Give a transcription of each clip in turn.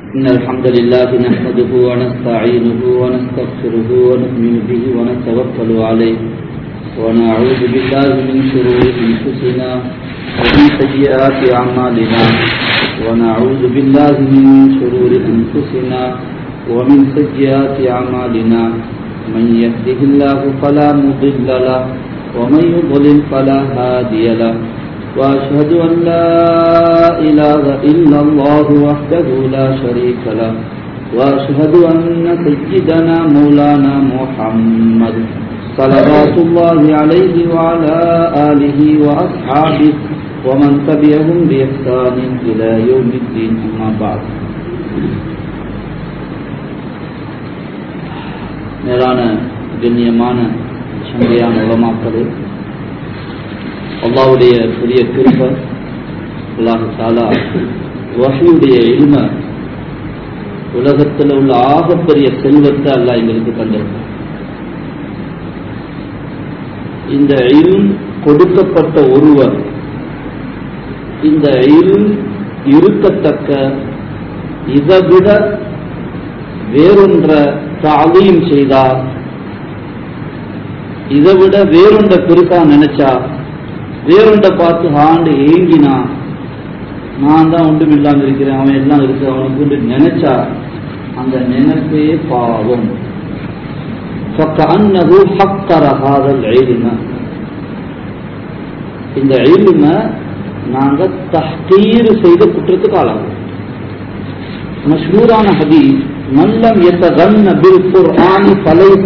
إن الحمد لله نحمده ونستعينه ونستغفره ونؤمن به ونتوكل عليه ونعوذ بالله من شرور أنفسنا ومن سيئات أعمالنا ونعوذ بالله من شرور أنفسنا ومن سيئات أعمالنا من يهده الله فلا مضل له ومن يضلل فلا هادي له وأشهد أن لا إله إلا الله وحده لا شريك له وأشهد أن سيدنا مولانا محمد صلوات الله عليه وعلى آله وأصحابه ومن تبعهم بإحسان إلى يوم الدين أما بعد மேலான கண்ணியமான சந்தையான உலமாக்களே அல்லாவுடைய பெரிய கிருப அல்லாஹ் தாலா வகையுடைய இல்ம உலகத்தில் உள்ள ஆகப்பெரிய செல்வத்தை அல்லாஹ் எங்களுக்கு தந்திருக்கான் இந்த இல்ம் கொடுக்கப்பட்ட ஒருவர் இந்த இல்ம் இருக்கத்தக்க இதை விட வேறொன்ற தாலீம் செய்தார் இதை விட வேறொன்ற பெருசா நினைச்சா வேறொண்ட பார்த்து ஆண்டு ஏங்கினா நான் தான் ஒன்றும் இல்லாமல் இருக்கிறேன் அவன் எல்லாம் இருக்கு அவனுக்கு நினைச்சா அந்த நினைப்பே பாவம் فكأنه حقر هذا العلم இந்த இல்ம நாங்க தஹ்கீர் செய்த குற்றத்துக்கு ஆளாகும் மஷ்ஹூரான ஹதீஸ் மல்லம் يتغن بالقرآن فليس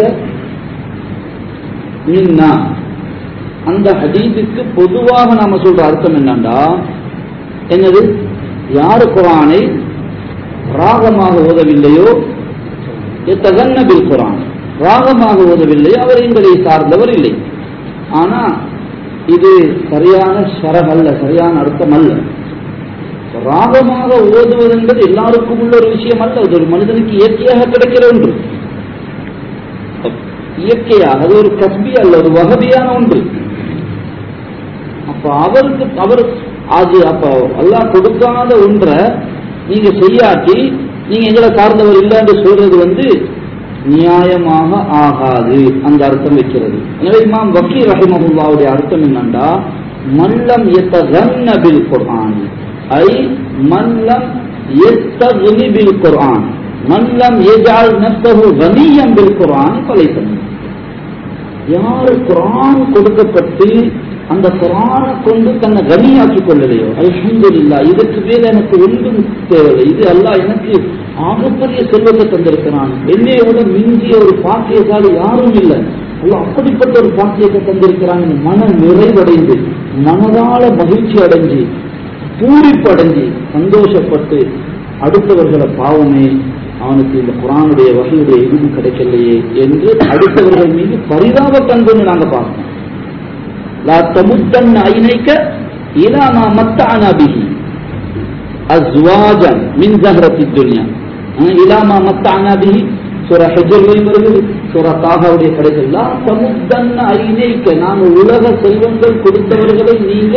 மின்னா அந்த ஹதீஸுக்கு பொதுவாக நாம சொல்ற அர்த்தம் என்னண்டா என்னது யாரு குரானை ராகமாக ஓதவில்லையோ எத்தகன்னபில் குரான் ராகமாக ஓதவில்லையோ அவர் எங்களை சார்ந்தவர் இல்லை ஆனா இது சரியான ஷரப் அல்ல சரியான அர்த்தம் அல்ல ராகமாக ஓதுவது என்பது எல்லாருக்கும் உள்ள ஒரு விஷயம் அல்ல அது ஒரு மனிதனுக்கு இயற்கையாக கிடைக்கிற ஒன்று இயற்கையாக அது ஒரு கஸ்பி அல்ல ஒரு வகதியான ஒன்று அப்ப அவருக்கு அவர் அது அப்ப எல்லாம் கொடுக்காத ஒன்றை நீங்க செய்யாட்டி நீங்க எங்களை சார்ந்தவர் இல்லை என்று சொல்றது வந்து நியாயமாக ஆகாது அந்த அர்த்தம் வைக்கிறது எனவே இமாம் வக்கீர் ரஹிமஹுல்லாவுடைய அர்த்தம் என்னண்டா மல்லம் எத்தகன்ன பில் குர்ஆன் ஐ மல்லம் எத்தகுனி பில் குர்ஆன் மல்லம் எஜால் நஃப்ஸஹு கனியம் பில் குர்ஆன் பலைத்தன் யார் குரான் கொடுக்கப்பட்டு அந்த குரானை கொண்டு தன்னை கனியாக்கி கொள்ளலையோ அல்ஹம்துலில்லா இதுக்கு மேல எனக்கு ஒன்றும் தேவையில்லை இது அல்லாஹ் எனக்கு ஆகப்பெரிய செல்வத்தை தந்திருக்கிறான் என்னைய விட மிஞ்சிய ஒரு பாக்கியசாலி யாரும் இல்லை அல்ல அப்படிப்பட்ட ஒரு பாக்கியத்தை தந்திருக்கிறான் மன நிறைவடைந்து மனதால மகிழ்ச்சி அடைஞ்சு பூரிப்பு அடைஞ்சு சந்தோஷப்பட்டு அடுத்தவர்களை பாவமே அவனுக்கு இந்த குரானுடைய வகையுடைய இதுவும் கிடைக்கலையே என்று அடுத்தவர்கள் மீது பரிதாப கண்கொண்டு நாங்க பார்க்கணும் லா தமுத்தன் ஐனைக்க இலாமா மத்தானா பிஹி அஸ்வாஜன் மின் ஜஹரத்தி துன்யா இலாமா மத்தானா பிஹி சூரா ஹஜ்ஜர்லையும் வருகிறது சூரா தாகாவுடைய கடைகள் லா தமுத்தன் ஐனைக்க நாங்க உலக செல்வங்கள் கொடுத்தவர்களை நீங்க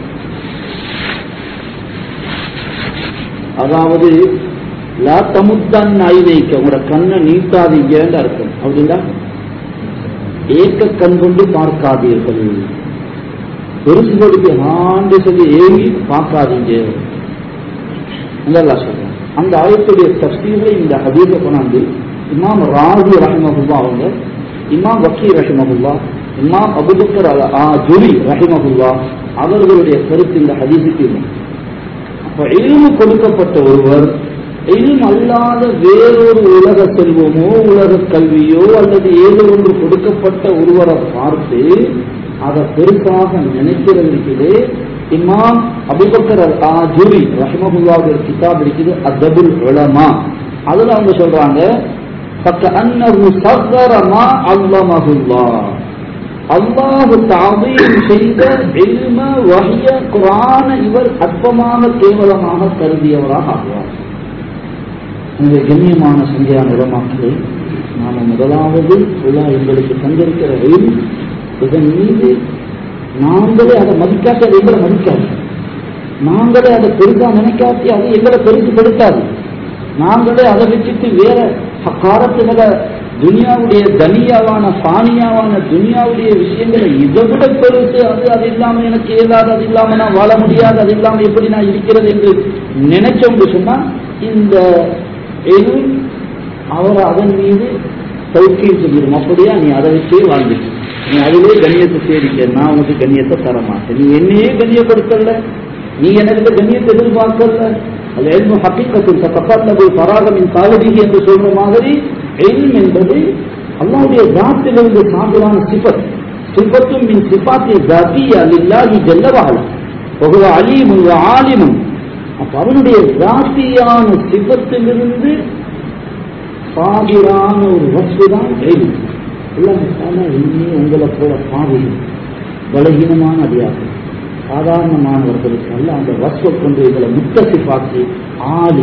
அதாவது லா தமுத்தன் ஐனைக்க உங்களோட கண்ணை நீட்டாதீங்கன்னு அர்த்தம் அப்படின்னா ஏக்க கண் கொண்டு பார்க்காதீர்கள் பெருசுகளுக்கு ஆண்டு சொல்லி ஏங்கி பார்க்காதீங்க நல்லா சொல்றேன் அந்த ஆயத்துடைய தஸ்தீரை இந்த ஹதீஸ கொண்டாந்து இமாம் ராஜி ரஹிமகுல்லா அவங்க இமாம் வக்கீர் ரஹிமகுல்லா இமாம் அபுபக்கர் ஆ ஜுரி ரஹிமகுல்லா அவர்களுடைய கருத்து இந்த ஹதீஸுக்கு இல்லை அப்ப இல்மு கொடுக்கப்பட்ட ஒருவர் இல்ம் அல்லாத வேறொரு உலக செல்வமோ உலக கல்வியோ அல்லது ஏதோ ஒன்று கொடுக்கப்பட்ட ஒருவரை பார்த்து அதை பெருசாக நினைக்கிறது இருக்குது இமாம் அபுபக்கர் அல் ஆஜுரி ரஹ்மகுல்லாவுடைய கிதாப் இருக்குது அதபுல் உலமா அதுல அவங்க சொல்றாங்க பக்க அன்னஹு சக்கரமா அல்லமஹுல்லா அல்லாஹு தாபீம் செய்த இல்ம வஹிய குரான இவர் அற்பமாக கேவலமாக கருதியவராக ஆகுவார் இந்த கண்ணியமான சங்கையான இடமாக்களே நாம முதலாவது உலா எங்களுக்கு தந்திருக்கிற இல்ம் இதன் மீது நாங்களே அதை மதிக்காட்டி அது எங்களை மதிக்காது நாங்களே அதை பெருசா நினைக்காட்டி அது எங்களை பெருசுபடுத்தாது நாங்களே அதை வச்சுட்டு வேற காலத்துகளை துனியாவுடைய தனியாவான பானியாவான துனியாவுடைய விஷயங்களை இதை விட பெருசு அது அது இல்லாம எனக்கு இயலாது அது இல்லாம நான் வாழ முடியாது அது இல்லாம எப்படி நான் இருக்கிறது என்று நினைச்சோம்னு சொன்னா இந்த எல் அவர் அதன் மீது சௌக்கியம் செஞ்சிடும் அப்படியா நீ அதை வச்சே வாழ்ந்துட்டு நீ அதிலே கண்ணியத்தை தேடிக்க நான் உனக்கு கண்ணியத்தை தர மாட்டேன் நீ என்னையே கண்ணியப்படுத்தல நீ எனக்கு கண்ணியத்தை எதிர்பார்க்கல அது எல்மு ஹக்கீக்கத்தில் தப்பல்லது பராகமின் காலதிகி என்று சொல்ற மாதிரி எல்ம் என்பது அல்லாவுடைய தாத்திலிருந்து சாப்பிடான சிபத் சிபத்தும் மின் சிபாத்தி ஜாத்தியா லில்லாஹி ஜல்லவாஹல ஒவ்வொரு அலீமும் ஆலிமும் அப்ப அவனுடைய ஜாத்தியான சிபத்திலிருந்து பாதிரான ஒரு வஸ்து தான் எல்ம் அல்லாஹ் இன்னும் உங்களை போல பாதி பலகீனமான அடியார்கள் சாதாரணமானவர்களுக்கு அல்ல அந்த வஸ்வை கொண்டு இதில் முத்தசி பார்த்து ஆலி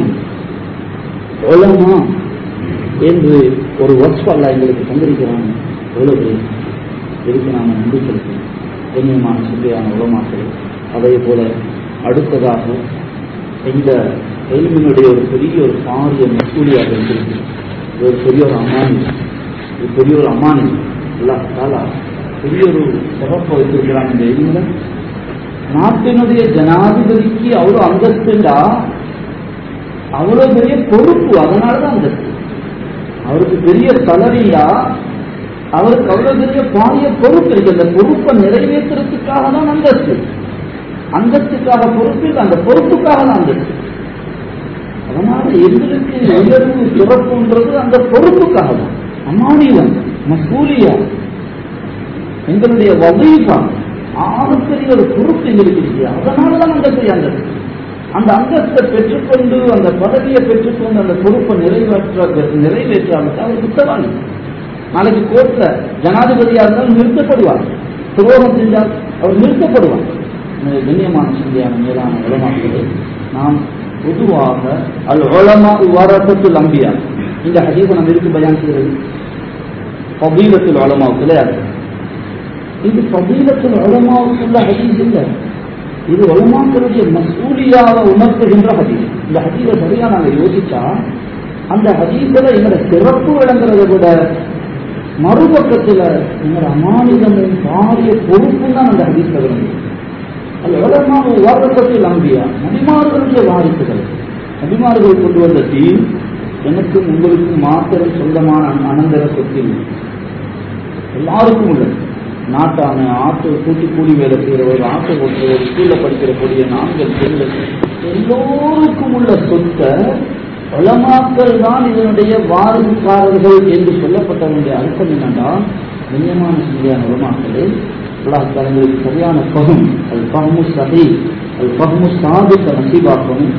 உலமா என்று ஒரு வஸ்வ அல்ல எங்களுக்கு தந்திருக்கிறாங்க எவ்வளவு இதுக்கு நாம நன்றி செலுத்தணும் கண்ணியமான சுந்தையான உலமாக்கள் அதே போல அடுத்ததாக இந்த எல்மினுடைய ஒரு பெரிய ஒரு பாரிய மசூலியாக இருந்திருக்கு இது ஒரு பெரிய ஒரு அமானி இது பெரிய ஒரு அமானி அல்லா தாலா பெரிய ஒரு சிறப்பை வைத்திருக்கிறாங்க இந்த எல்மில நாட்டினுடைய ஜனாதிபதிக்கு அவ்வளவு அந்தஸ்துண்டா அவ்வளவு பெரிய பொறுப்பு அதனாலதான் அந்தஸ்து அவருக்கு பெரிய சலரியா அவருக்கு அவ்வளவு பெரிய பாரிய பொறுப்பு இருக்கு அந்த பொறுப்பை நிறைவேற்றுறதுக்காக தான் அந்தஸ்து அந்தஸ்துக்காக பொறுப்பு இல்லை அந்த பொறுப்புக்காக தான் அந்தஸ்து அதனால எங்களுக்கு உயர்வு சிறப்புன்றது அந்த பொறுப்புக்காக தான் அமானியம் மசூலியா எங்களுடைய வகைஃபா ஆணுக்குரிய ஒரு பொறுப்பு எங்களுக்கு இருக்கு அதனாலதான் அந்தஸ்து அந்தஸ்து அந்த அந்தஸ்தை பெற்றுக்கொண்டு அந்த பதவியை பெற்றுக்கொண்டு அந்த பொறுப்பை நிறைவேற்ற நிறைவேற்றாமல் அவர் குற்றவாளி நாளைக்கு கோர்ட்ல ஜனாதிபதியா இருந்தாலும் நிறுத்தப்படுவார் துரோகம் செஞ்சால் அவர் நிறுத்தப்படுவார் எனவே கண்ணியமான சிந்தியான மேலான உலமாக்களே நாம் பொதுவாக அல் உலமா வரத்துல் அம்பியா இந்த ஹதீஸை நம்ம இருக்கு பயான் செய்கிறது பபீலத்துல் உலமாவுக்குள்ளே அது இது பபீலத்துல் உலமாவுக்குள்ள ஹதீஸ் இல்லை இது உலமாக்களுடைய மசூலியாக உணர்த்துகின்ற ஹதீஸ் இந்த ஹதீஸை சரியா நாங்க யோசிச்சா அந்த ஹதீஸ்ல எங்களோட சிறப்பு விளங்குறதை விட மறுபக்கத்துல எங்களோட அமானிதமும் பாரிய பொறுப்பும் தான் அந்த ஹதீஸ்ல விளங்கும் அது உலகமாக வாரப்பத்தில் நம்பியா நபிமார்களுடைய வாரிசுகள் நபிமார்கள் கொண்டு வந்த தீன் எனக்கும் உங்களுக்கும் மாத்திரம் சொந்தமான அனந்தர சொத்தில் எல்லாருக்கும் உள்ளது நாட்டான ஆட்டோ கூட்டி கூலி வேலை செய்கிறவர் ஆட்டோ ஓட்டுறவர் ஸ்கூல்ல படிக்கிறக்கூடிய நான்கள் பெண்கள் எல்லோருக்கும் உள்ள சொத்தை உலமாக்கள் தான் இதனுடைய வாரிசுக்காரர்கள் என்று சொல்லப்பட்டவனுடைய அர்த்தம் என்னன்னா கண்ணியமான சிந்தியான உலமாக்களே அல்லாஹ் தங்களுக்கு சரியான பகும் அது பஹ்மு சஹி அது பஹ்மு சாதிக்க நசீபாக்கணும்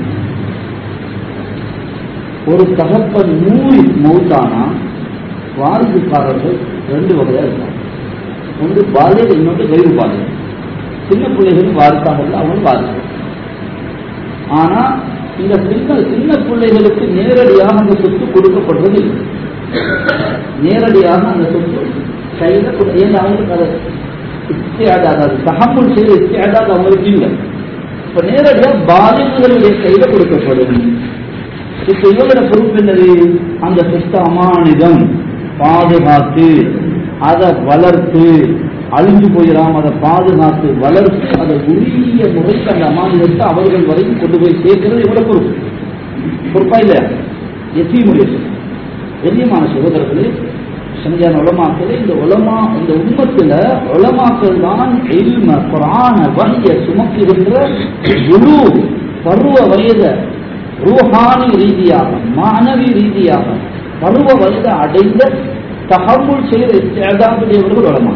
ஒரு தகப்பன் நூறி மௌத்தானா வாரிசுக்காரர்கள் ரெண்டு வகையா இருக்காங்க ஒன்று பாலியல் இன்னொன்று கயிறு பாலியல் சின்ன பிள்ளைகள் வாரிசாக இல்லை அவங்க வாரிசு ஆனா இந்த சின்ன சின்ன பிள்ளைகளுக்கு நேரடியாக அந்த சொத்து கொடுக்கப்படுவது இல்லை நேரடியாக அந்த சொத்து கையில கொடு- ஏன்னா அவங்களுக்கு அதை இஸ்தியாதாத் அது தகமுல் செய்த இஸ்தியாதாத் அவங்களுக்கு இல்லை இப்ப நேரடியா பாலிகளுடைய கையில கொடுக்கப்படும் இப்ப இவங்களோட பொறுப்பு என்னது அந்த சொத்து அமானிதம் பாதுகாத்து அதை வளர்த்து அழிஞ்சு போயிடாம அதை பாதுகாத்து வளர்த்து அதை உரிய முறைக்கு அந்த அமானிதத்தை அவர்கள் வரைக்கும் கொண்டு போய் சேர்க்கிறது இவரோட பொறுப்பு பொறுப்பா இல்ல எத்தி முயற்சி கண்ணியமான சகோதரர்களே சந்தியான உலமாக்களே இந்த உலமா இந்த உண்மத்துல உலமாக்கள் தான் இல்ம குரான வகைய சுமக்குகின்ற குரு பருவ வயத ரூஹானி ரீதியாக மானவி ரீதியாக பருவ வயதை அடைந்த தகவல் செய்த இஸ்தியாதாவுடையவர்கள் உலமா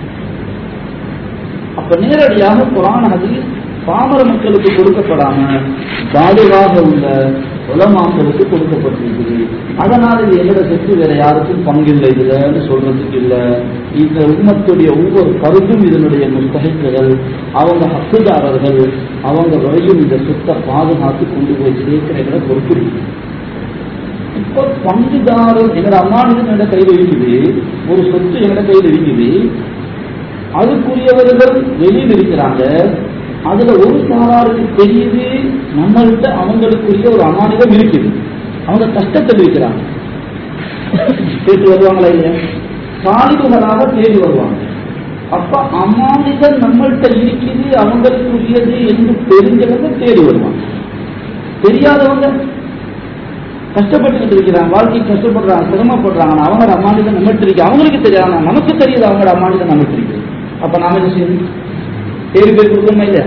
அப்ப நேரடியாக குரான் ஹதீஸ் பாமர மக்களுக்கு கொடுக்கப்படாம பாலிவாக உள்ள உலமாக்களுக்கு கொடுக்கப்பட்டிருக்குது அதனால இது எங்கட சொத்து வேற யாருக்கும் பங்கில்லை இதுலன்னு சொல்றதுக்கு இல்ல இந்த உம்மத்துடைய ஒவ்வொரு கருத்தும் இதனுடைய முஸ்தகிப்புகள் அவங்க ஹக்குதாரர்கள் அவங்க வரையும் இந்த சொத்தை பாதுகாத்து கொண்டு போய் சேர்க்கிற பொறுப்பு இருக்கு இப்போ பங்குதாரர் எங்களோட அம்மானிதம் எங்க கையில் இருக்குது ஒரு சொத்து எங்கட கையில் இருக்குது அதுக்குரியவர்கள் வெளியில் இருக்கிறாங்க அதுல ஒரு சாராருக்கு தெரியுது நம்மள்கிட்ட அவங்களுக்குரிய ஒரு அமானிதம் இருக்குது அவங்க கஷ்டத்தில் இருக்கிறாங்க கேட்டு வருவாங்களா இல்லையா சாலிபுகளாக தேடி வருவாங்க அப்ப அமானிதம் நம்மள்கிட்ட இருக்குது அவங்களுக்கு உரியது என்று தெரிஞ்சவங்க தேடி வருவாங்க தெரியாதவங்க கஷ்டப்பட்டுக்கிட்டு இருக்கிறாங்க வாழ்க்கை கஷ்டப்படுறாங்க சிரமப்படுறாங்க ஆனா அவங்களோட அம்மானிதம் நம்மகிட்ட இருக்கு அவங்களுக்கு தெரியாது ஆனா நமக்கு தெரியுது அவங்களோட அம்மானிதம் நம்மகிட்ட இருக்கு அப்ப நாம என்ன செய்யணும் தேடி போய் கொடுக்கணுமா இல்லையா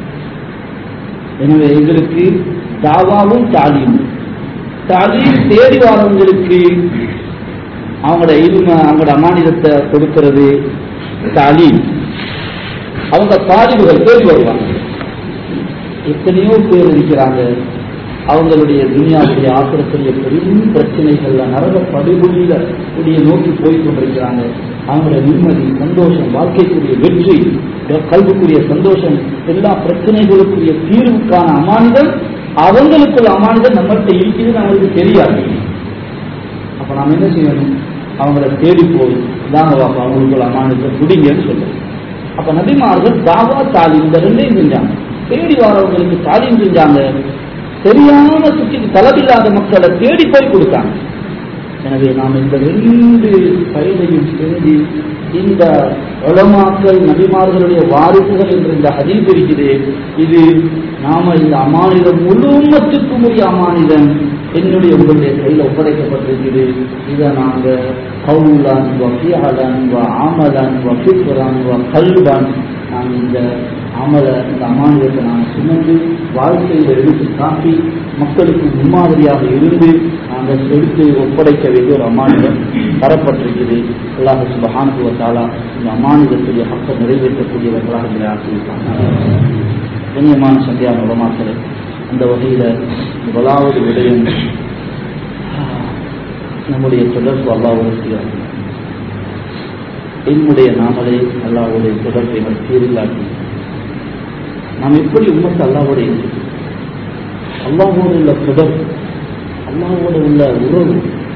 எனவே எங்களுக்கு தாவாவும் தாலியும் தாலியும் தேடி வரவங்களுக்கு அவங்களோட இல்ம அவங்களோட அமானிதத்தை கொடுக்கிறது தாலீம் அவங்க தாலிபுகள் தேடி வருவாங்க எத்தனையோ பேர் இருக்கிறாங்க அவங்களுடைய துனியாவுடைய ஆத்திரத்துடைய பெரும் பிரச்சனைகள்ல நரக படுகொலியில கூடிய நோக்கி போய் கொண்டிருக்கிறாங்க அவங்களோட நிம்மதி சந்தோஷம் வாழ்க்கைக்குரிய வெற்றி கல்விக்குரிய சந்தோஷம் எல்லா பிரச்சனைகளுக்குரிய தீர்வுக்கான அமானிதம் அவங்களுக்குள்ள அமானிதம் நம்மள்கிட்ட இருக்குதுன்னு அவங்களுக்கு தெரியாது அப்ப நாம என்ன செய்யணும் அவங்கள தேடி போய் தாங்க வாப்பா அவங்களுக்குள்ள அமானிதத்தை பிடிங்கன்னு சொல்லுவோம் அப்ப நபிமார்கள் தாவா தாலீம் இந்த ரெண்டையும் செஞ்சாங்க தேடி வரவங்களுக்கு தாலீம் செஞ்சாங்க தெரியாம சுற்றி தலைவில்லாத மக்களை தேடி போய் கொடுத்தாங்க எனவே நாம் இந்த ரெண்டு செயலையும் செஞ்சு இந்த உலமாக்கள் நபிமார்களுடைய வாரிசுகள் என்ற இந்த ஹதீஸ் இருக்குது இது நாம இந்த அமானிதம் முழு உம்மத்துக்கும் உரிய அமானிதம் என்னுடைய உங்களுடைய கையில் ஒப்படைக்கப்பட்டிருக்குது இதை நாங்க கவுலான் வஃபியாலன் வ ஆமலன் வ ஃபிக்ரான் வ கல்வான் நாங்கள் இந்த அமல இந்த அமானியத்தை நாங்கள் சுமந்து வாழ்க்கையில் எடுத்து காட்டி மக்களுக்கு முன்மாதிரியாக இருந்து நாங்கள் எடுத்து ஒப்படைக்க வேண்டிய ஒரு அமானியம் தரப்பட்டிருக்குது அல்லாஹ் சுபஹானுவ தாலா இந்த அமானியத்துடைய ஹக்கை நிறைவேற்றக்கூடியவர்களாக எங்களை ஆக்கியிருக்காங்க கண்ணியமான சந்தியான உலமாக்களை அந்த வகையில் முதலாவது விடயம் நம்முடைய தொடர்பு அல்லாவோடு செய்யாது என்னுடைய நாமளே அல்லாவுடைய தொடர்பை எங்கள் சீரில்லாட்டி நாம் எப்படி உண்மத்தை அல்லாவோட இருக்கிறோம் அல்லாவோடு உள்ள தொடர்பு அல்லாவோடு உள்ள உறவு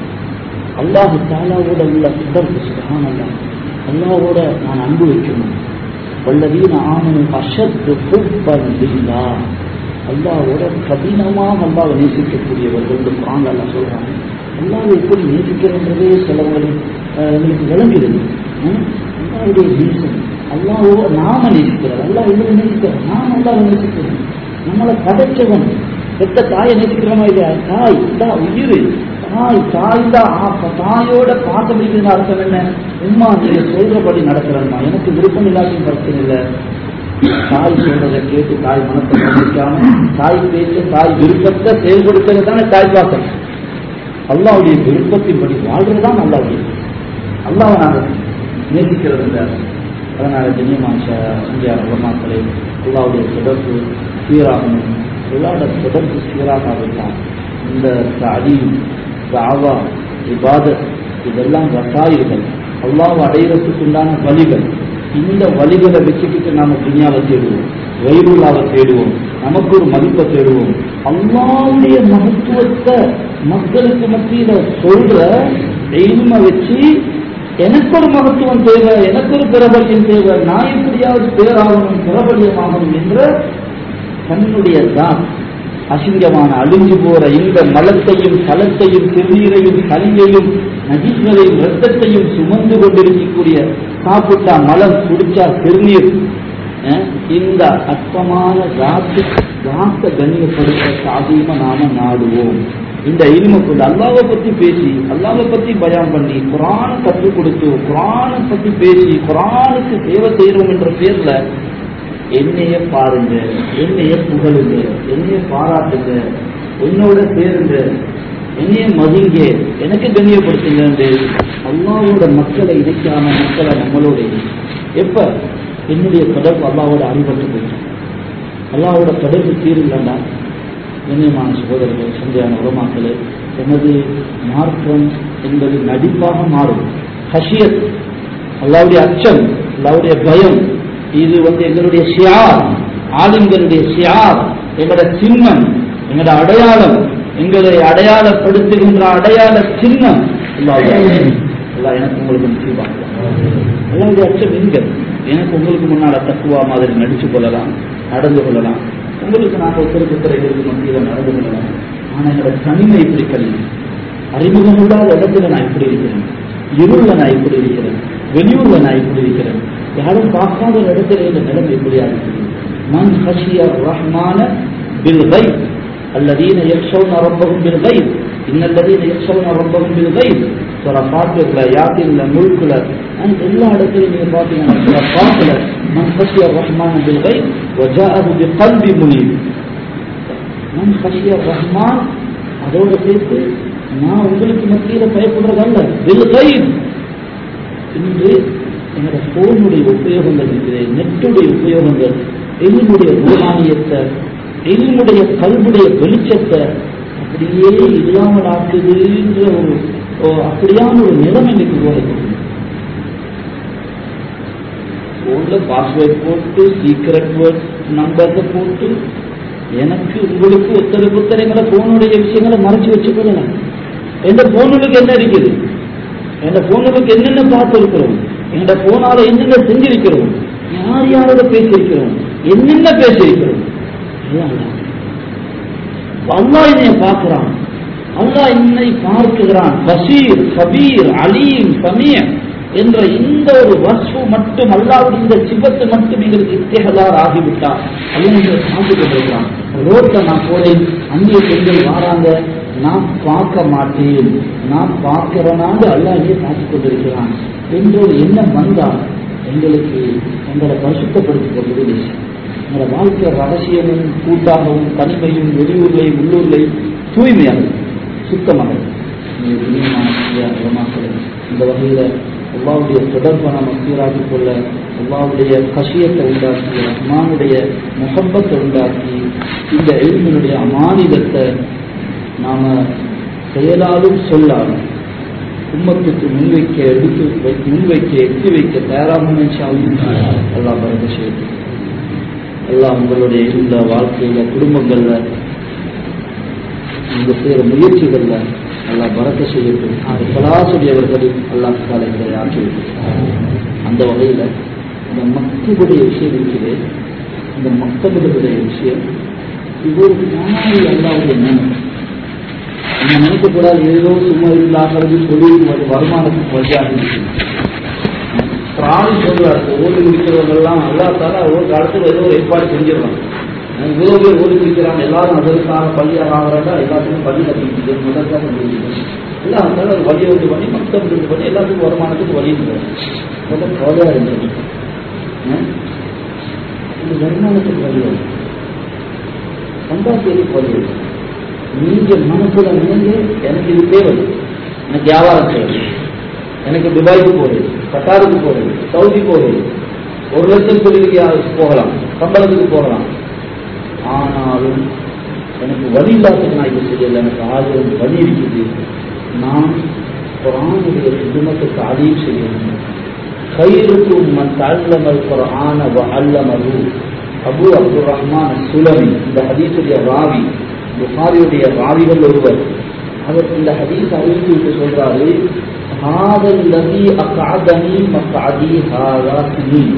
அல்லாஹு தாலாவோட உள்ள தொடர்பு சுகான் அல்லா அல்லாவோட நான் அன்பு வைக்கணும் வல்லதீன ஆமனும் அஷத்து ஹுப்பன் பில்லா அல்லாவோட கடினமாக அல்லாவை நேசிக்கக்கூடியவர்கள் என்று குரான் அல்லா சொல்றாங்க அல்லாவை எப்படி நேசிக்கிறன்றதே சிலவங்களுக்கு அஹ், எங்களுக்கு விளங்குகிறது ம்? அல்லாவுடைய நேசம் அல்லாவோ நாம நேசிக்கிறார் அல்லாஹ் எங்களை நேசிக்கிறார் நாம் அல்லாவை நேசிக்கிறோம் நம்மளை படைச்சவன் பெத்த தாயை நேசிக்கிறோமா இல்லையா தாய் தா உயிர் தாய் தாய் தான் ஆ- தாயோட பாசம் இருக்குதுன்னு அர்த்தம் என்ன உம்மா நீங்க சொல்றபடி நடக்கிறம்மா எனக்கு விருப்பம் இல்லாட்டியும் பிரச்சனை இல்லை தாய் சொல்றதை கேட்டு தாய் மனத்தை கவனிக்காம தாய் பேச்சு தாய் விருப்பத்தை செயல்படுத்துறது தானே தாய் பாசம் அல்லாவுடைய விருப்பத்தின்படி வாழ்றதுதான் அல்லாவுடைய அல்லாவை நாங்கள் நேசிக்கிறது இல்லை அதனால ஜெனியமாஷ இந்தியா உலமாக்களை அல்லாவுடைய தொடர்பு சீராகணும் எல்லாரோட தொடர்பு சீராகாவிட்டால் இந்த அடியும் தாவா இபாதத் இதெல்லாம் வசாயிகள் அல்லாவை அடையிறதுக்குண்டான வழிகள் இந்த வழிகளை வச்சுக்கிட்டு நாம துணியாவை தேடுவோம் வைருலாவை தேடுவோம் நமக்கு ஒரு மதிப்பை தேடுவோம் அல்லாவுடைய மகத்துவத்தை மக்களுக்கு மத்தியில சொல்ற எய்மை வச்சு எனக்கு ஒரு மகத்துவம் தேவை எனக்கு ஒரு பிரபல்யம் தேவை நான் எப்படியாவது பேராகணும் பிரபல்யமாகணும் என்ற தன்னுடைய தான் அசிங்கமான அழிஞ்சு போற இந்த மலத்தையும் சலத்தையும் சிறுநீரையும் சளியையும் நஜீஸ்களையும் ரத்தத்தையும் சுமந்து கொண்டிருக்கக்கூடிய சாப்பிட்டா மலம் குடிச்சா சிறுநீர் அஹ், இந்த அற்பமான ராத்து ராத்த கண்ணியப்படுத்த சாதியமா நாம நாடுவோம் இந்த இல்முக்குள்ள அல்லாவை பத்தி பேசி அல்லாவை பத்தி பயான் பண்ணி குரானை கற்றுக் கொடுத்து குரானை பத்தி பேசி குரானுக்கு சேவை செய்யறோம் என்ற பேர்ல என்னைய பாருங்க என்னைய புகழுங்க என்னைய பாராட்டுங்க என்னோட சேருங்க என்னைய மதிங்க எனக்கு கண்ணியப்படுத்துங்க அல்லாவோட மக்களை இணைக்காம மக்களை நம்மளோட இணைங்க. எப்ப என்னுடைய தொடர்பு அல்லாவோட அடிபட்டு போயிடும் அல்லாவோட தொடர்பு தீரலன்னா கண்ணியமான சகோதரர்கள் சந்தையான உலமாக்களே எனது மாற்றம் என்பது நடிப்பாக மாறும் ஹஷியத் அல்லாவுடைய அச்சம் அல்லாவுடைய பயம் இது வந்து எங்களுடைய ஷியார் ஆளுங்களுடைய ஷியார் எங்களோட சின்னம் எங்களோட அடையாளம் எங்களை அடையாளப்படுத்துகின்ற அடையாள சின்னம் அல்லாஹ் அல்லாஹ் எனக்கு உங்களுக்கு நசீபாக்கலாம் அல்லாவுடைய அச்சம் எங்க எனக்கு உங்களுக்கு முன்னால தக்குவா மாதிரி நடிச்சு கொள்ளலாம் நடந்து கொள்ளலாம் உங்களுக்கு நாங்கள் திருப்பத்திரைகளுக்கு மத்தியில் நடந்து கொள்ளலாம் ஆனா என்னோட தனிமை இப்படி கல்வி அறிமுகம் இல்லாத இடத்துல நான் இப்படி இருக்கிறேன் இருள்ல நான் இப்படி இருக்கிறேன் வெளியூர்ல நான் இப்படி இருக்கிறேன் யாரும் பார்க்காத ஒரு இடத்துல இந்த நிலைமை இப்படியா இருக்குது மன் ஹஷிய ரஹ்மான பில் கைப் الذين يخشون ربهم بالغيب ان الذين يخشون ربهم بالغيب سورة فاطر ياتين ملك أنت எல்லா இடத்துலையும் நீங்க பார்த்தீங்கன்னா سورة فاطر من خشي الرحمن بالغيب وجاءه بقلب منيب من خشي الرحمن அதோட சேர்த்து நான் உங்களுக்கு மத்தியில பயப்படுறதல்ல بالغيب இன்று என்னோட போனுடைய உபயோகங்கள் இருக்குது நெட்டுடைய உபயோகங்கள் எங்களுடைய ரூபானியத்தை எங்களுடைய கல்விடைய வெளிச்சத்தை அப்படியே இல்லாமல் ஆக்குதுன்ற ஒரு ஓ, அப்படியான ஒரு நிலைமை இன்னைக்கு உருவாக்கி போன்ல பாஸ்வேர்ட் போட்டு சீக்ரெட் வேர்ட் நம்பர்ஸை போட்டு எனக்கு உங்களுக்கு ஒருத்தருக்கு ஒருத்தரைங்களை போனுடைய விஷயங்களை மறைச்சு வச்சுக்கொள்ளலாம் எந்த போனுக்கு என்ன இருக்குது எந்த போனுக்கு என்னென்ன பார்த்திருக்கிறோம் எந்த போனால என்னென்ன செஞ்சிருக்கிறோம் யார் யாரோட பேசியிருக்கிறோம் என்னென்ன பேசியிருக்கிறோம் எல்லாம் அல்லாஹ். அல்லாஹ் என்னை பார்க்கிறான் அல்லாஹ் என்னை பார்க்குகிறான் பசீர் கபீர் அலீம் சமீர் என்ற இந்த ஒரு வஸ்து மட்டும் அல்லாவுடைய இந்த சிவத்து மட்டும் எங்களுக்கு இத்தேகலார் ஆகிவிட்டார் அல்ல பார்த்து கொண்டிருக்கிறான் ரோட்ல நான் போறேன் அந்நிய பெண்கள் வாராங்க நான் பார்க்க மாட்டேன் நான் பார்க்கிறனாங்க அல்லாஹ் என்னை பார்த்து கொண்டிருக்கிறான் என்ற ஒரு எண்ணம் வந்தால் எங்களுக்கு எங்களை பரிசுத்தப்படுத்திக் கொள்வது விஷயம் எங்களோட வாழ்க்கை ரகசியமும் கூட்டாகவும் தனிமையும் வெளியூர்லை உள்ளூர்லை தூய்மையாக சுத்தமாக இந்த வகையில் அல்லாவுடைய தொடர்பை நம்ம சீராக்கிக் கொள்ள அல்லாவுடைய கஷியத்தை உண்டாக்கி ரஹ்மானுடைய முகப்பத்தை உண்டாக்கி இந்த எழுமினுடைய அமானிதத்தை நாம செயலாலும் சொல்லாலும் உம்மத்துக்கு முன்வைக்க எடுத்து வை- முன்வைக்க எட்டி வைக்க தயாராகும் அல்லாஹ் பரத செய்யும் எல்லாம் உங்களுடைய இந்த வாழ்க்கையில குடும்பங்கள்ல நீங்க செய்யற முயற்சிகள்ல எல்லாம் பறக்க செய்யட்டும் அது கலாசுடையவர்களில் அல்லாஹ் காலைகளை ஆக்கி வைக்கும் அந்த வகையில இந்த மக்களுடைய விஷயம் இருக்குது இந்த மக்களுடைய விஷயம் இது ஒரு நாளை அல்லாவுடைய நினைவு நம்ம நினைக்கக்கூடாது ஏதோ சும்மா இல்லாகிறது தொழில் வரு- வருமானத்துக்கு வழியாக இருக்குது பிராணி சொல்றாரு ஓடி குடிக்கிறவங்கெல்லாம் அல்லா தால ஒரு காலத்துல ஏதோ ஒரு ஏற்பாடு செஞ்சிடலாம் இவ்வளோ பேர் ஓடி குடிக்கிறாங்க எல்லாரும் அதற்காக பள்ளியாக ஆகிறாங்க எல்லாத்துக்கும் பள்ளி கட்டிக்கிட்டு முதற்காக முடிஞ்சுது எல்லாம் அதனால ஒரு வழியை உண்டு பண்ணி மக்தம் உண்டு பண்ணி எல்லாத்துக்கும் வருமானத்துக்கு வழி இல்லை ரொம்ப கவலையா இருந்தது ஆ? இந்த வருமானத்துக்கு வழி இல்லை. சம்பாத்தியத்துக்கு வழி இல்லை. நீங்க மனசுல நினைஞ்சு எனக்கு இது தேவை எனக்கு வியாபாரம் தேவை எனக்கு துபாய்க்கு போறது கட்டாருக்கு போறது சவுதி போறது ஒரு லட்சம் தொழிலுக்கு போகலாம் சம்பளத்துக்கு போகலாம் ஆனாலும் எனக்கு வழி இல்லாததுக்கு நான் இது செய்யல எனக்கு ஆயிரம் வழி இருக்குது நான் குரானுடைய குடும்பத்துக்கு அதையும் செய்யணும் கயிறுக்கும் மன் தல்லமல் குரான அல்லமது அபு அப்துல் ரஹ்மான் சுலமி இந்த ஹதீஸுடைய ராவி புகாரியுடைய ராவிகள் ஒருவர் அவர் இந்த ஹதீஸ் அறிவித்து விட்டு சொல்றாரு هذا الذي أقعدني مقعدي هذا سنين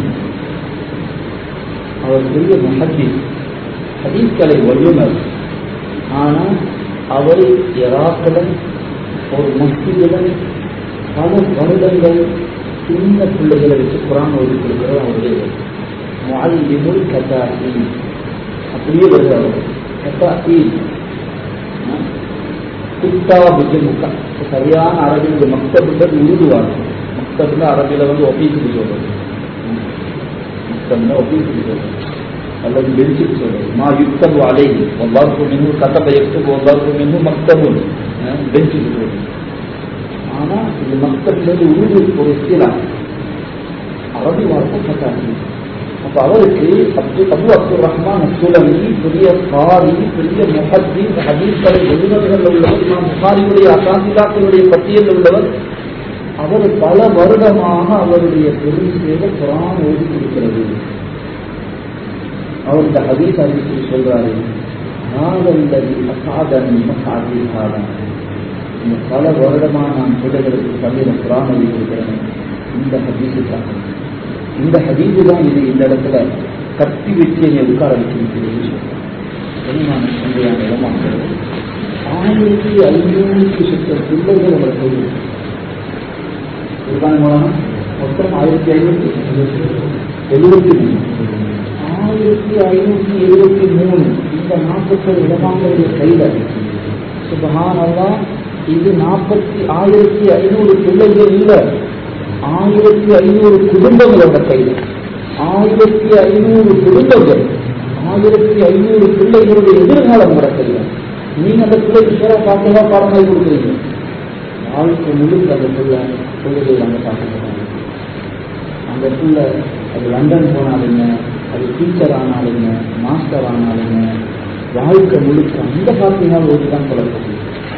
அவர் பெரிய முஹத்திஸ் ஹதீஸ்களை வல்லுனர் ஆனால் அவர் இராக்கில் ஒரு மஸ்ஜிதில் பல வருடங்கள் சின்ன பிள்ளைகளை வச்சு குரான் ஓதி கொடுக்கிறார் அவருடைய முஅல்லிமுல் கதாஇ அப்படியே வருகிறார் கதாஇ குத்தாபுக்கு முக்க சரியான அரபியில் மக்தபுன்றது உருதுவாங்க மக்தப்னா அரபியில் வந்து ஒபீஸுக்கு சொல்றது மக்தப்னா ஒபீஸுக்கு சொல்றது அல்லது பெஞ்சுக்கு சொல்றது மா யுக்தபு அலை ஒல்லாருக்கும் மின்னு கதப யக்தபு ஒல்லாருக்கும் மின்னு மக்தபுன் பெஞ்சுக்கு சொல்றது ஆனா இது மக்தப்லேருந்து உருது ஒரு இஸ்லாம் அரபி வார்த்தை கட்டாச்சு அப்ப அவருக்கு அப்து அபு அப்துல் ரஹ்மான் சுலமி பெரிய காரி பெரிய முஹத்தி ஹதீஸ்களை எழுதுவர்கள் உள்ளவர் இமாம் புகாரியுடைய அசாந்திதாக்களுடைய பட்டியலில் உள்ளவர் அவர் பல வருடமாக அவருடைய பெரும் சேவை குரான் ஓதி கொடுக்கிறது அவர் இந்த ஹதீஸ் அறிவித்து சொல்றாரு நாகல்லதி அசாதன் மசாதி சாதன் இந்த பல வருடமாக நான் பிள்ளைகளுக்கு பள்ளியில குரான் ஓதி கொடுக்கிறேன் இந்த ஹதீஸுக்காக இந்த ஹதீஸு தான் இது இந்த இடத்துல கட்டி வச்சு என்னை உட்கார வைக்கிறது தெரியுமான சந்தையான இடமாகிறது ஆயிரத்தி ஐநூறுக்கு சுத்த பிள்ளைகள் அவர் கையில் இதுதான மூலமா மொத்தம் ஆயிரத்தி ஐநூத்தி எழுபத்தி மூணு ஆயிரத்தி ஐநூத்தி எழுபத்தி மூணு இந்த நாற்பத்தொரு இடமாங்களுடைய கையில சுபஹானல்லா இது நாற்பத்தி ஆயிரத்தி ஐநூறு பிள்ளைகள் இல்ல ஆயிரத்தி ஐநூறு குடும்பங்களோட கையில ஆயிரத்தி ஐநூறு குடும்பங்கள் ஆயிரத்தி ஐநூறு பிள்ளைகளுடைய எதிர்காலம் கூட கையில நீங்க அந்த பிள்ளைக்கு சேர பார்க்கவா பாடமாக கொடுக்குறீங்க வாழ்க்கை முழுக்க அந்த பிள்ளை பிள்ளைகள் அங்கே பார்க்கப்படுறாங்க அந்த பிள்ளை அது லண்டன் போனாலுங்க அது டீச்சர் ஆனாலுங்க மாஸ்டர் ஆனாலுங்க வாழ்க்கை முழுக்க அந்த பார்த்தீங்கன்னா ஒரு தான் சொல்லப்படுது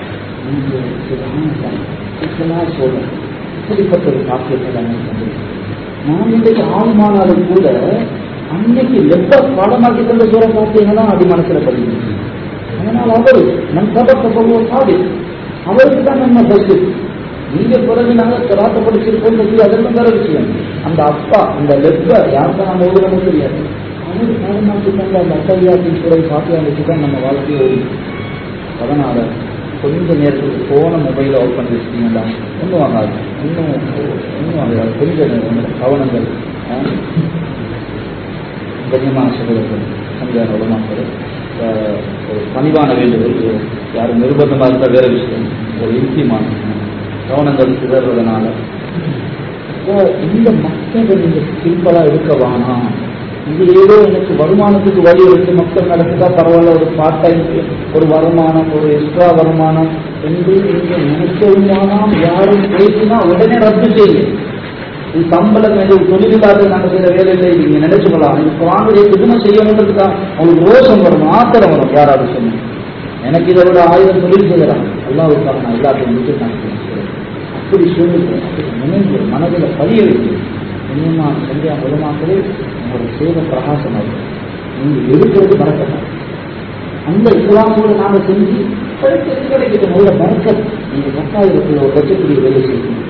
சொல்றேன் இப்படிப்பட்ட ஒரு காப்பியத்தை தான் நான் இன்றைக்கு ஆழ்மானாலும் கூட அன்னைக்கு லெப்ப பாடமாக்கி தந்த சூற பார்த்தீங்கன்னா அடி மனசுல பதிவு அதனால் அவர் நம் சபத்தை போடுவோம் பாடு அவருக்கு தான் நம்ம பஸ்ஸு நீங்க பிறகு நாங்க திராட்ட படிச்சிருக்கோம் சொல்லி அதெல்லாம் வேற விஷயம் அந்த அப்பா அந்த லெப்ப யாருக்கும் நம்ம ஓடுறோம்னு தெரியாது அவர் பாடமாக்கி தந்த அந்த அட்டையாத்தின் துறை பாத்தியா வச்சு தான் நம்ம வாழ்க்கையை ஓடி அதனால கொஞ்ச நேரத்துக்கு போன மொபைலை ஆஃப் பண்ணி வச்சிட்டீங்களா ஒன்றும் ஆகாது இன்னும் ஒன்றும் ஆகாது கொஞ்ச நேரம் கவனங்கள் கண்ணியமான சகோதரர்கள் சந்தியான உலமாக்கள் ஒரு பணிவான வேண்டுகோள் யாரும் நிர்பந்தமாக இருந்தால் வேற விஷயம் ஒரு இன்சியமான கவனங்கள் சிதறதுனால இந்த மக்கள் நீங்க சிம்பிளா இருக்க வேணாம் இது ஏதோ எனக்கு வருமானத்துக்கு வழி இருக்கு மக்கள் நடக்குதா பரவாயில்ல ஒரு பார்ட் டைம் ஒரு வருமானம் ஒரு எக்ஸ்ட்ரா வருமானம் என்று நீங்க நினைச்சவுமானால் யாரும் பேசினா உடனே ரத்து செய்யுங்க இது சம்பளம் என்று தொழிலாளர் நாங்கள் செய்யற வேலை இல்லை நீங்க நினைச்சுக்கலாம் இது குரானுடைய புதுமை செய்யணுன்றதுக்கா அவங்களுக்கு ரோஷம் வரும் ஆத்திரம் வரும் யாராவது சொன்னீங்க எனக்கு இதை விட ஆயிரம் தொழில் செய்யலாம் அல்லாவுக்காக நான் எல்லாத்தையும் முடிச்சு நான் செய்கிறேன் அப்படி சொல்லுங்க அப்படி நினைந்து மனதில் பதிய வைத்து இனிமா சந்தியா மூலமாகவே உங்களோட சேவை பிரகாசம் ஆகும் நீங்க எடுக்கிறது மறக்கலாம் அந்த இஸ்லாமோடு நாம செஞ்சு கிடைக்கிறது கிடைக்கிற நல்ல மறக்க நீங்க பத்தாயிரத்தில் ஒரு லட்சத்துடைய வேலை செய்யணும்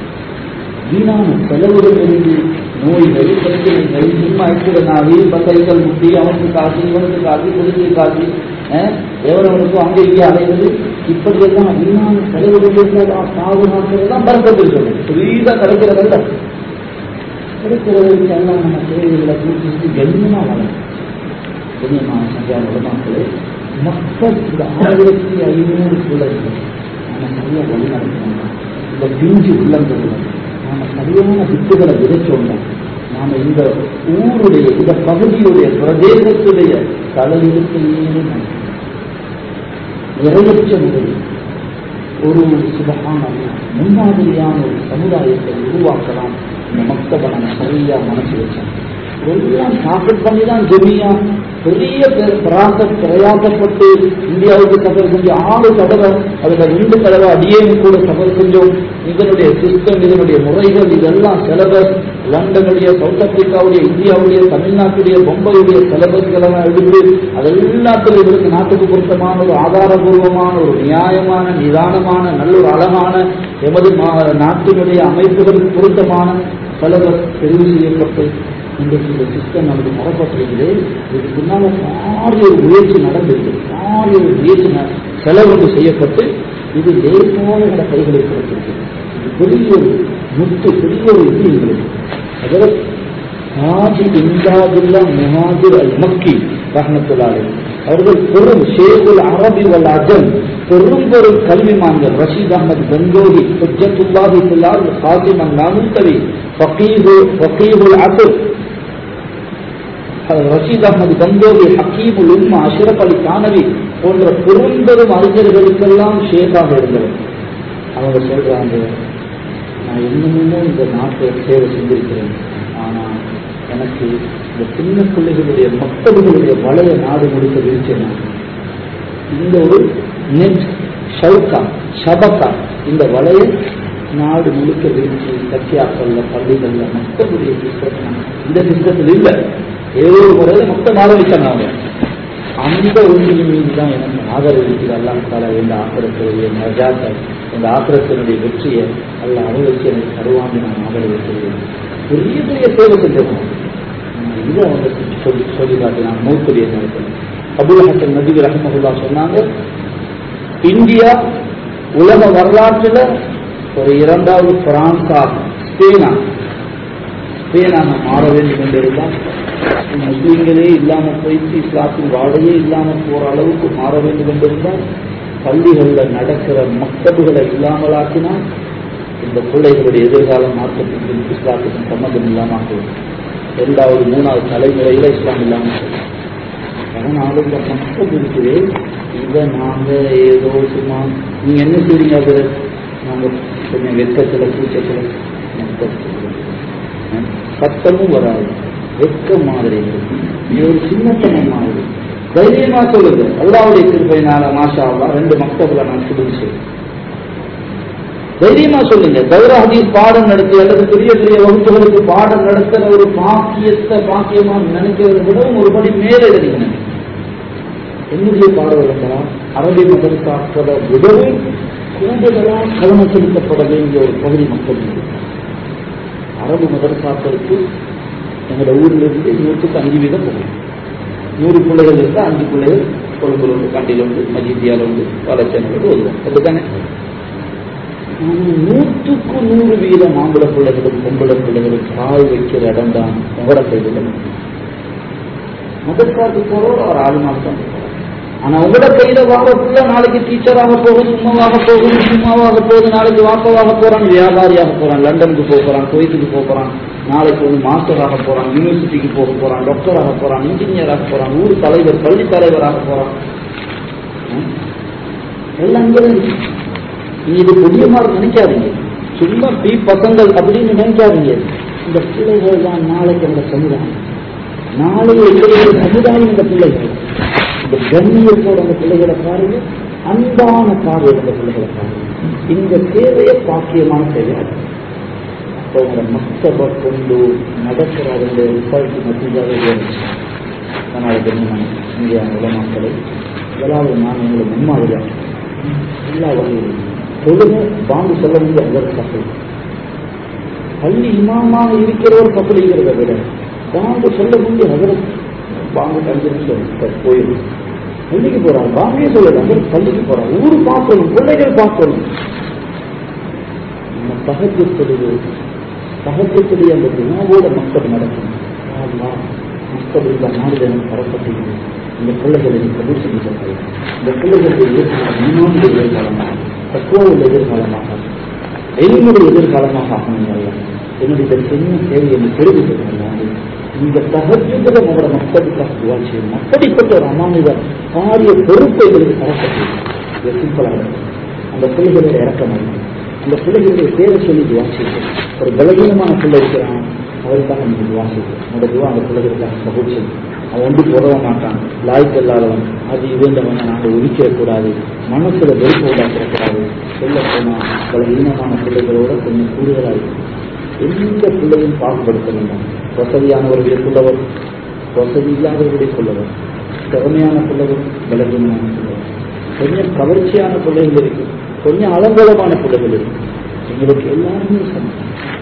வீணான செலவுகள் இருந்து நோய்கள் பிரச்சனைகள் சும்மா இருக்கிறனாவே பசைகள் முட்டி அவனுக்கு காசு இவனுக்கு காசு குடிசை காசு எவரவனுக்கும் அங்கே இங்கே அலைவது இப்படியெல்லாம் வீணான செலவுகள் இருந்தால் பாதுகாக்கிறதெல்லாம் பறக்கத்தில் சொல்லு புரியுதா கிடைக்கிறதல்ல கிடைக்கிறவருக்கு எல்லாம் நம்ம தேவைகளை பூர்த்தி கண்ணியமா வளரும் கண்ணியமான சஞ்சார உடமாக்களே மக்கள் இந்த ஆயிரத்தி ஐநூறு பிள்ளைகள் நம்ம சரியா வழி நடத்தணும் இந்த பிஞ்சு உள்ளங்கள் நாம சரியான வித்துகளை விதைச்சோம்னா நாம இந்த ஊருடைய இந்த பகுதியுடைய பிரதேசத்துடைய தலையெழுத்தையே நிறைவேற்ற முடியும் ஒரு சுபகான முன்மாதிரியான ஒரு சமுதாயத்தை உருவாக்கலாம் இந்த மக்தபை நம்ம சரியா மனசு வச்சோம் எல்லாம் சாப்பிட் பண்ணி தான் ஜெமியா பெரிய பிராச பிரயாசப்பட்டு இந்தியாவுக்கு சஃபர் செஞ்சு ஆறு தடவை அதுல ரெண்டு தடவை அடியேன் கூட சஃபர் செஞ்சோம் இதனுடைய சிஸ்டம் இதனுடைய முறைகள் இதெல்லாம் சிலபஸ் லண்டனுடைய சவுத் ஆப்பிரிக்காவுடைய இந்தியாவுடைய தமிழ்நாட்டுடைய பொம்பையுடைய சிலபஸ்கள் எல்லாம் எடுத்து அதெல்லாத்துல இவருக்கு நாட்டுக்கு பொருத்தமான ஒரு ஆதாரபூர்வமான ஒரு நியாயமான நிதானமான நல்ல ஒரு அழகான எமது நாட்டினுடைய அமைப்புகளுக்கு பொருத்தமான சிலபஸ் தெரிவு செய்யப்பட்டு இன்றைக்கு இந்த சிஸ்டம் நமக்கு தரப்பட்டிருக்குது இதுக்கு முன்னால பாரிய ஒரு முயற்சி நடந்திருக்கு பாரிய ஒரு முயற்சி செலவு செய்யப்பட்டு இது லேசான என்ற கைகளில் கிடைச்சிருக்கு இது பெரிய ஒரு முத்து பெரிய ஒரு இது எங்களுக்கு அதாவது ஹாஜி இந்தாதுல்லா முஹாஜிர் அல் மக்கி ரஹமத்துல்லாலே அவர்கள் பெரும் ஷேகுல் அரபி வல் அஜம் பெரும் பெரும் கல்விமான்கள் ரஷீத் அஹமது கங்கோகி ஹுஜத்துல்லாஹி பில்லால் ஹாஜிம் அன் நாமுத்தவி ஃபகீஹு ஃபகீஹுல் அசுல் ரஷீத் அஹமது கங்கோவி ஹக்கீமுல் உம்மா அஷ்ரப் அலி தானவி போன்ற பெரும்பெரும் அறிஞர்களுக்கெல்லாம் ஷேக்காக இருந்தவர் அவங்க சொல்றாங்க நான் இன்னமுமே இந்த நாட்டை சேவை செஞ்சிருக்கிறேன் ஆனா எனக்கு இந்த சின்ன பிள்ளைகளுடைய மக்களுடைய வளைய நாடு முழுக்க வீழ்ச்சேன் இந்த ஒரு நெட் ஷவுக்கா ஷபக்கா இந்த வளைய நாடு முழுக்க வீழ்ச்சி கட்சியாக்கள்ல பள்ளிகள்ல மக்களுடைய சிஸ்டம் இந்த சிஸ்டத்தில் இல்லை ஏதோ ஒரு முறையில் மொத்தம் ஆதரிச்சாங்க அவங்க அந்த ஒன்றின் மீது தான் எனக்கு ஆதரவிற்கு அல்லாஹ் தாலா எந்த ஆக்கிரத்துடைய நஜாத்தை இந்த ஆக்கிரத்தினுடைய வெற்றியை அல்ல அருள்வச்சு எனக்கு தருவாங்க நான் ஆதரவிக்கிறேன் பெரிய பெரிய சேவை செஞ்சிருக்கோம் இதை அவங்க சொல்லி சொல்லி காட்டினாங்க மூத்துடைய நேரத்தில் அபுல் ஹசன் நபி ரஹமகுல்லா சொன்னாங்க இந்தியா உலக வரலாற்றில் ஒரு இரண்டாவது பிரான்ஸாக ஸ்பெயினா ஸ்பெயினாக மாற வேண்டும் என்றிருந்தால் முஸ்லீம்களே இல்லாமல் போயிட்டு இஸ்லாத்தின் வாழையே இல்லாமல் போற அளவுக்கு மாற வேண்டும் என்றிருந்தால் பள்ளிகளில் நடக்கிற மக்தபுகளை இல்லாமலாக்கினால் இந்த பிள்ளைகளுடைய எதிர்காலம் மாற்றத்துக்கு இஸ்லாத்துக்கும் சம்மந்தம் இல்லாமல் போகும் இரண்டாவது மூணாவது தலைமுறையில இஸ்லாம் இல்லாமல் போகும் அதனால இந்த மக்கள் இருக்குது இதை நாங்க ஏதோ சும்மா நீங்க என்ன செய்றீங்க அது நாங்க கொஞ்சம் வெக்கத்துல கூச்சத்துல மக்கள் சொல்லுவோம். சத்தமும் வராது வெக்க மாதிரி இருக்கும். இது ஒரு சின்னத்தனம் மாதிரி தைரியமா சொல்லுங்க அல்லாவுடைய கிருப்பையினால மாஷா அல்லாஹ் ரெண்டு மக்தபுல நான் சுடுச்சு தைரியமா சொல்லுங்க கௌர ஹதீஸ் பாடம் நடத்தி அல்லது பெரிய பெரிய வகுப்புகளுக்கு பாடம் நடத்துற ஒரு பாக்கியத்தை பாக்கியமா நினைக்கிறத விடவும் ஒரு படி மேலே எழுதிங்க என்னுடைய பாடல்களா அரபி மதரசாக்களை விடவும் கூடுதலாக கவனம் செலுத்தப்பட வேண்டிய ஒரு பகுதி மக்கள் உண்டு. அரபு மதரசாக்களுக்கு எங்களோட ஊர்ல இருந்து நூற்றுக்கு அஞ்சு வீதம் போகும் நூறு பிள்ளைகள் இருந்தால் அஞ்சு பிள்ளைகள் கொழும்புல உண்டு கண்டியில் உண்டு மஜித்தியால உண்டு பாலச்சேனையில் ஓதுவோம் அப்படித்தானே ஆனா, நூற்றுக்கு நூறு வீதம் ஆம்பளை பிள்ளைகளும் பொம்பளை பிள்ளைகளும் கால் வைக்கிற இடம் தான் உங்களோட கையில் மதற்காட்டு போறோட ஒரு ஆளுமாக தான் போறார். ஆனா உங்களோட கையில வாங்க பிள்ளை நாளைக்கு டீச்சராக போகுது உமாவாக போகுது சும்மாவாக போகுது நாளைக்கு வாக்கவாக போறான் வியாபாரியாக போறான் லண்டனுக்கு போக போறான் குவைத்துக்கு போக போறான் நாளைக்கு வந்து மாஸ்டராக போறான் யூனிவர்சிட்டிக்கு போக போறான் டாக்டராக போறான் இன்ஜினியராக போறான் ஊர் தலைவர் பள்ளி தலைவராக போறான் ம்? எல்லாம் இங்கே தான் இருக்கு. நீ இது புதிய மாதிரி நினைக்காதீங்க சும்மா பி பசங்கள் அப்படின்னு நினைக்காதீங்க இந்த பிள்ளைகள் தான் நாளைக்கு அந்த சமுதாயம் நாளைய இளைஞர் சமுதாயம் இந்த பிள்ளைகள் இந்த கண்ணியத்தோட அந்த பிள்ளைகளை பாருங்க அன்பான பார்வை அந்த பிள்ளைகளை பாருங்க இந்த தேவையை பாக்கியமான தேவையாக அப்போ உங்களோட மக்தபை கொண்டு நடக்கிற அதனுடைய ரிசல்ட் மத்தியாவே இருந்துச்சு அதனால கண்ணியமான இந்தியா உலமாக்களை முதலாவது நான் உங்களை முன்மாதிரியாக எல்லா வகையிலும் தொழுக பாங்கு சொல்ல முடிய அதற்கு தப்பு பள்ளி இமாமாக இருக்கிறவர் தப்புலிங்கிறத விட பாங்கு சொல்ல முடிய அதற்கு பாங்கு அஞ்சு நிமிஷம் போயிடும் பள்ளிக்கு போறாங்க பாங்கே சொல்லல அதற்கு பள்ளிக்கு போறாங்க ஊர் பார்க்கணும் பிள்ளைகள் பார்க்கணும் நம்ம தகஜத்துடைய தகஜத்துடைய அந்த குணாவோட மக்கள் நடக்கணும் அல்லாஹ், மக்கள் இந்த நாடு எனக்கு தரப்பட்டது இந்த பிள்ளைகளை நீ கபூர் செஞ்சு தருவாய். இந்த பிள்ளைகளுடைய எதிர்காலம் ஈமானுடைய எதிர்காலமாக தக்குவாவுடைய எதிர்காலமாக எளிமுடைய எதிர்காலமாக ஆகணும் என்னுடைய இந்த சின்ன தேவையை நீ தெரிவித்துக்கணும் இந்த தகஜத்துல நம்மளோட மக்களுக்காக துவா செய்யணும் அப்படிப்பட்ட ஒரு அமானித பாரிய பொறுப்பை எங்களுக்கு தரப்பட்டது சிம்பிளாக அந்த பிள்ளைகளோட இறக்கமாக அந்த பிள்ளைகளுடைய பேரை சொல்லி துவா செய்யும் ஒரு பலவீனமான பிள்ளை இருக்கிறான் அவருக்காக நீங்க துவா செய்யும் உங்களோட துவா அந்த பிள்ளைகளுக்காக கபூர் செய்யும் அவன் ஒன்றுக்கு உதவ மாட்டான் லாய்க்கு இல்லாதவன் அது இவந்தவனை நாங்கள் ஒதுக்கிடக்கூடாது மனசுல வெறுப்பு உண்டாக்கிடக்கூடாது சொல்ல போனா பலவீனமான பிள்ளைகளோட கொஞ்சம் கூடுதலாக இருக்கும் எந்த பிள்ளையும் பாகுபடுத்த வேண்டாம் வசதியானவர்களுக்குள்ளவர் வசதி இல்லாதவர்களுக்குள்ளவர் திறமையான பிள்ளைகள் பலவீனமான பிள்ளைகள் கொஞ்சம் கவர்ச்சியான பிள்ளைகள் இருக்கு கொஞ்சம் அலங்கோலமான பிள்ளைகள் இருக்கு எங்களுக்கு எல்லாருமே சமம்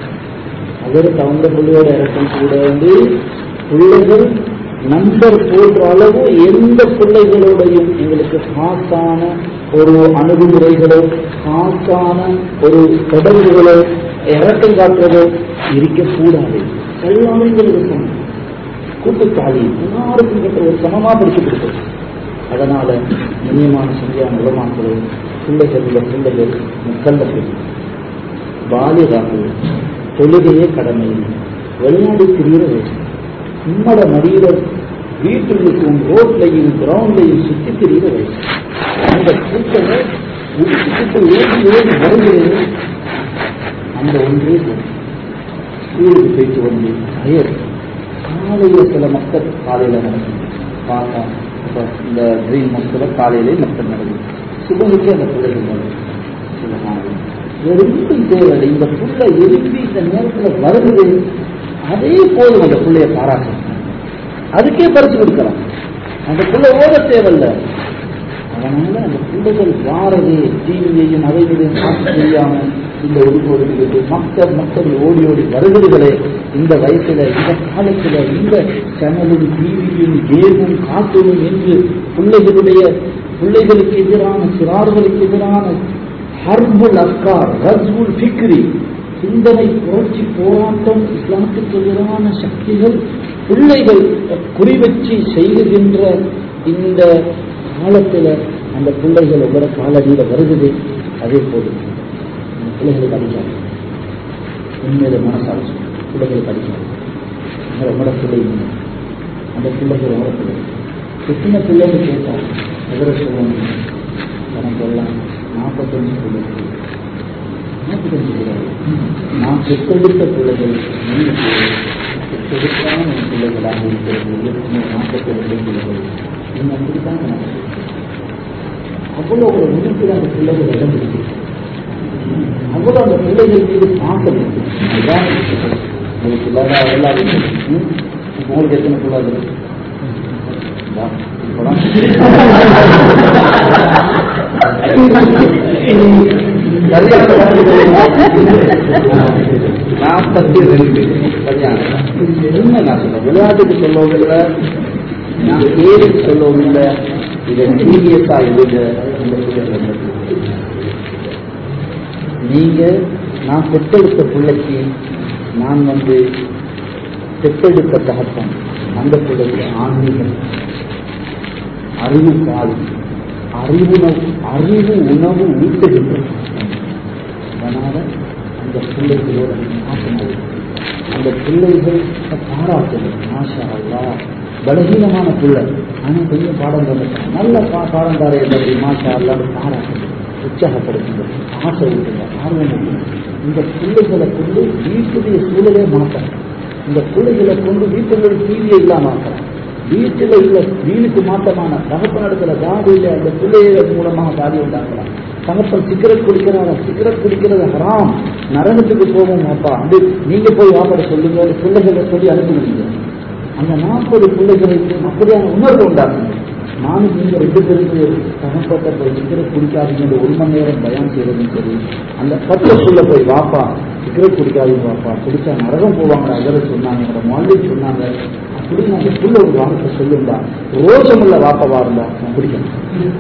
அதற்கு அவங்க பிள்ளையோட இறக்கம் கூட வந்து பிள்ளைகள் நம்பர் போன்ற அளவு எந்த பிள்ளைகளோடையும் எங்களுக்கு காசான ஒரு அணுகுமுறைகளோ காசான ஒரு தொடர்புகளோ இறக்கம் காட்டுறதோ இருக்கக்கூடாது எல்லாமே எங்களுக்கு சமம் கூட்டுத்தாலி எல்லாருக்கும் கிட்ட ஒரு சமமா படிச்சு கொடுக்கும் அதனால இனியமான சந்தியான உலமாக்களை பிள்ளைகள் உள்ள பிள்ளைகள் முக்கல்லர்கள் பாலிகாக்கள் தொழுகையே கடமை விளையாடி திரிகிற வயசு உம்மட மடியில வீட்டுக்கும் ரோட்லையும் கிரவுண்ட்லையும் சுத்தி திரிகிற வயசு அந்த கூட்டத்தை உடுத்துக்கிட்டு ஓடி ஓடி வருகிறது அந்த ஒன்றே போதும். ஸ்கூலுக்கு போயிட்டு வந்து அயர் காலையில சில மக்கள் காலையில நடக்கும் பார்த்தா இப்ப இந்த கிரீன் மஸ்கில் காலையிலே மக்கள் நடக்கும் சுபனுக்கு அந்த பிள்ளைகள் வரும் சில நாள் எறும்பும் தேவையில்லை இந்த புள்ள எறும்பி இந்த நேரத்தில் வருது அதே போதும் அந்த பிள்ளைய பாராட்டணும் அதுக்கே பறிச்சு கொடுக்கலாம் அந்த பிள்ளை ஓட தேவையில்லை அதனால அந்த பிள்ளைகள் வாரது டிவியையும் அதைகளையும் பார்த்து தெரியாம இந்த ஒதுக்கு ஒதுக்கிட்டு மக்கள் மக்கள் ஓடி ஓடி வருகிறீர்களே இந்த வயசுல இந்த காலத்துல இந்த சேனலும் டிவியும் கேமும் கார்ட்டூனும் என்று பிள்ளைகளுடைய பிள்ளைகளுக்கு எதிரான சிறார்களுக்கு எதிரான ஹர்புல் அஸ்கார் ரஸ்புல் ஃபிக்ரி சிந்தனை புரட்சி போராட்டம் இஸ்லாத்துக்கு எதிரான சக்திகள் பிள்ளைகள் குறிவச்சு செய்கின்ற இந்த காலத்தில் அந்த பிள்ளைகள் ஒவ்வொரு காலடியில் வருகிறது அதே போது அந்த பிள்ளைகளுக்கு அடிக்காது உண்மையில மனசாட்சி பிள்ளைகளுக்கு அடிக்காது உங்களோட பிள்ளை இல்லை. அந்த பிள்ளைகள் உங்களோட பிள்ளை எத்தனை பிள்ளைகள் கேட்டால் எதிர சொல்லுவாங்க எனக்கு எல்லாம் நாற்பத்தஞ்சு பிள்ளைகள் நாற்பத்தஞ்சு பிள்ளைகள் நான் பெற்றெடுத்த பிள்ளைகள் நீங்க பெற்றெடுத்தான என் பிள்ளைகளாக இருக்கிறது ஏற்கனவே நாற்பத்தி ரெண்டு பிள்ளைகள் நீங்க அப்படித்தான் கணக்கு. அவ்வளோ ஒரு உறுப்பில் அந்த பிள்ளைகள் இடம் இருக்கு அவ்வளோ அந்த பிள்ளைகள் மீது பாசம் இருக்கு அதுதான் உங்களுக்கு இல்லாத எல்லாரும் ம்? இப்போ உங்களுக்கு எத்தனை பிள்ளை இருக்கு? இந்தா, இப்பதான். நாற்பத்தி ரெண்டு கல்யாணம் என்ன நான் சொல்றேன் விளையாட்டுக்கு சொல்லவும் இல்லை நான் பேருக்கு சொல்லவும் இல்லை இதை சீரியஸா எழுத இந்த பிள்ளைகள் நீங்க நான் பெற்றெடுத்த பிள்ளைக்கு நான் வந்து பெற்றெடுத்த தகப்பன் அந்த பிள்ளைக்கு ஆன்மீகம் அறிவு பால் அறிவுணவு அறிவு உணவு ஊட்டுகின்ற அதனால அந்த பிள்ளைகளோட மாற்றமாக அந்த பிள்ளைகள் பாராட்டுது மாஷா அல்லா பலகீனமான பிள்ளை ஆனா கொஞ்சம் பாடம் தந்துட்டான் நல்ல பா பாடம் தார எப்படி மாஷா அல்லான்னு பாராட்டுது உற்சாகப்படுத்துது ஆசை ஊட்டுங்க ஆர்வம் ஊட்டுங்க இந்த பிள்ளைகளை கொண்டு வீட்டுடைய சூழலே மாற்றாங்க இந்த பிள்ளைகளை கொண்டு வீட்டுடைய டிவியை இல்லாம ஆக்கலாம் வீட்டில் உள்ள வீணுக்கு மாற்றமான தகப்பனிடத்துல தாடி இல்லை அந்த பிள்ளைகள் மூலமாக தாடி உண்டாக்கலாம் தகப்பன் சிகரெட் குடிக்கிறாரா சிகரெட் குடிக்கிறது ஹராம் நரகத்துக்கு போவோம் அப்பா அது நீங்க போய் வாப்பட சொல்லுங்க பிள்ளைகளை சொல்லி அனுப்புவீங்க அந்த நாற்பது பிள்ளைகளுக்கு அப்படியான உணர்வு உண்டாக்குங்க நானும் நீங்க ரெண்டு பேருக்கு தகப்பட்ட போய் சிகரெட் குடிக்காதீங்க ஒரு மணி நேரம் பயம் செய்யறதும் சரி அந்த பச்சைக்குள்ள போய் வாப்பா சிகரெட் குடிக்காதீங்க வாப்பா குடிச்சா நரகம் போவாங்க அதில் சொன்னாங்க என்னோட மாலை சொன்னாங்க அப்படின்னு அந்த புள்ள ஒரு வார்த்தை சொல்லுண்டா ரோஷமுள்ள வாப்பவா இருந்தா நான் குடிக்கணும்